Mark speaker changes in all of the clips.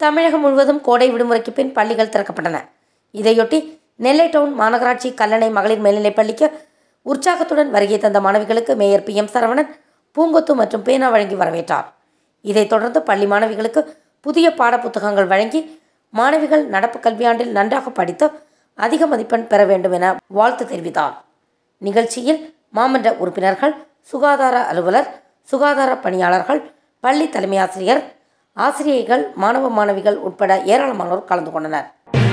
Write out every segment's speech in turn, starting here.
Speaker 1: தமிழகம் முழுவதும் கோடை விடுமுறைக்கு பின் பள்ளிகள் திறக்கப்பட்டன இதையொட்டி நெல்லை டவுன் மாநகராட்சி கல்லணை மகளிர் மேல்நிலைப் பள்ளிக்கு உற்சாகத்துடன் வருகை தந்த மாணவிகளுக்கு மேயர் பி எம் சரவணன் பூங்கொத்து மற்றும் பேனா வழங்கி வரவேற்றார் இதைத் தொடர்ந்து பள்ளி மாணவிகளுக்கு புதிய பாடப்புத்தகங்கள் வழங்கி மாணவிகள் நடப்பு கல்வியாண்டில் நன்றாக படித்து அதிக மதிப்பெண் பெற வேண்டும் என வாழ்த்து தெரிவித்தார் நிகழ்ச்சியில் மாமன்ற உறுப்பினர்கள் சுகாதார அலுவலர் சுகாதார பணியாளர்கள் பள்ளி தலைமையாசிரியர் ஆசிரியைகள் மாணவ மாணவிகள் உட்பட ஏராளமானோர் கலந்து கொண்டனர்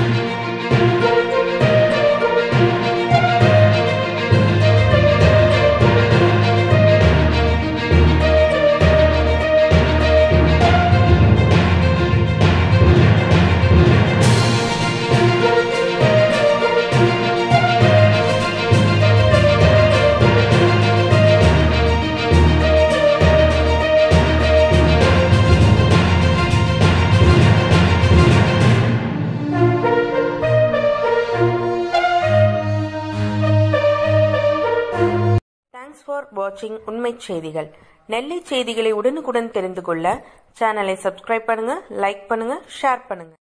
Speaker 2: தேங்க்ஸ் ஃபார் வாட்சிங் உண்மை செய்திகள் நெல்லை செய்திகளை உடனுக்குடன் தெரிந்து கொள்ள சேனலை சப்ஸ்கிரைப் பண்ணுங்க லைக் பண்ணுங்க ஷேர் பண்ணுங்க